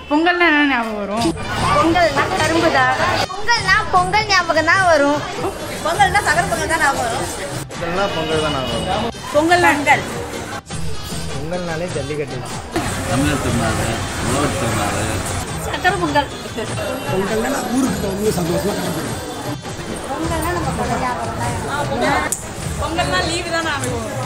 பொங்கல்னா என்ன ஞாபகம் வரும் பொங்கல்னா கரும்பு தான் பொங்கல்னா பொங்கல் ஞாபகம் தான் வரும் பொங்கல்னா சக்கரை பொங்கல் தான் ஞாபகம் வரும் பொங்கல்னா பொங்கல் தான் நாங்கள் வரும் பொங்கல்னா பொங்கல் பொங்கல்னாலே ஜல்லிக்கட்டு தமிழர் திருநாள் உழவர் திருநாள் சக்கரை பொங்கல் பொங்கல்னா ஊருக்கு வந்து சந்தோஷமா பொங்கல்னா நம்ம பொங்கல் ஞாபகம் தான் பொங்கல்னா லீவு தான் ஞாபகம் வரும்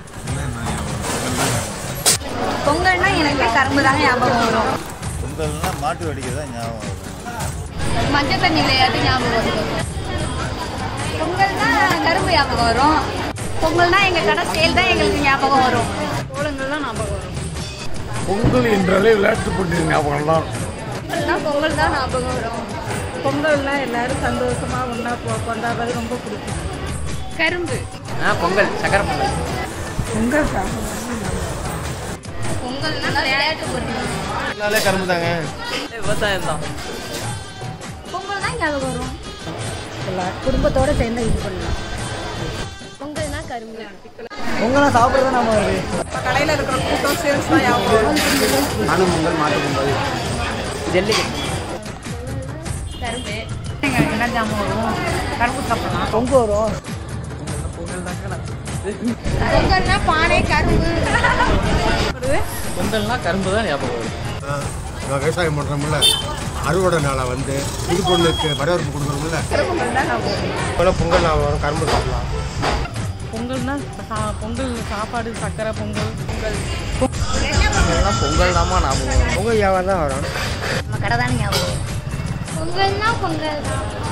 பொங்கல்னா எனக்கு கரும்பு தாங்க ஞாபகம் வரும் பொங்கல்னா மாட்டு வெடிக்கிறது தான் ஞாபகம் வரும் மஞ்சள் தண்ணி விளையாட்டு ஞாபகம் வரும் பொங்கல்னா கரும்பு ஞாபகம் வரும் பொங்கல்னா எங்க கடை சேல் தான் எங்களுக்கு ஞாபகம் வரும் கோலங்கள்லாம் ஞாபகம் வரும் பொங்கல் என்றாலே விளையாட்டு போட்டி ஞாபகம் தான் பொங்கல்னா பொங்கல் தான் ஞாபகம் வரும் பொங்கல்னா எல்லாரும் சந்தோஷமா ஒன்றா கொண்டாடுறது ரொம்ப பிடிக்கும் கரும்பு பொங்கல் சக்கரை பொங்கல் பொங்கல் தான் பொங்கல்னா விளையாட்டு போட்டி நாளே கரும்பு தாங்க விவசாயம் தான் பொங்கல் தான் ஞாபகம் வரும் குடும்பத்தோட சேர்ந்து இது பண்ணலாம் பொங்கல்னா கரும்பு பொங்கலாம் சாப்பிட்றது நம்ம வருது இப்போ கடையில் இருக்கிற கூட்டம் சேல்ஸ் தான் ஞாபகம் வரும் நானும் பொங்கல் மாட்டு பொங்கல் ஜல்லிக்கட்டு கரும்பு என்ன ஞாபகம் வரும் கரும்பு சாப்பிடலாம் பொங்க வரும் பொங்கல்னா பானை கரும்பு பொங்கல்னா கரும்பு தான் ஞாபகம் வரும் நான் விவசாயம் பண்ணுறோம்ல அறுவடை நாளை வந்து இது பொண்ணுக்கு வரவேற்பு கொடுக்குறோம்ல பொங்கல் ஞாபகம் வரும் கரும்பு சாப்பிடலாம் பொங்கல்னா பொங்கல் சாப்பாடு சக்கரை பொங்கல் பொங்கல் பொங்கல்னா பொங்கல் தாம்மா ஞாபகம் வரும் பொங்கல் வியாபாரம் தான் வரும் நம்ம கடை தான் ஞாபகம் பொங்கல்னா பொங்கல் தான்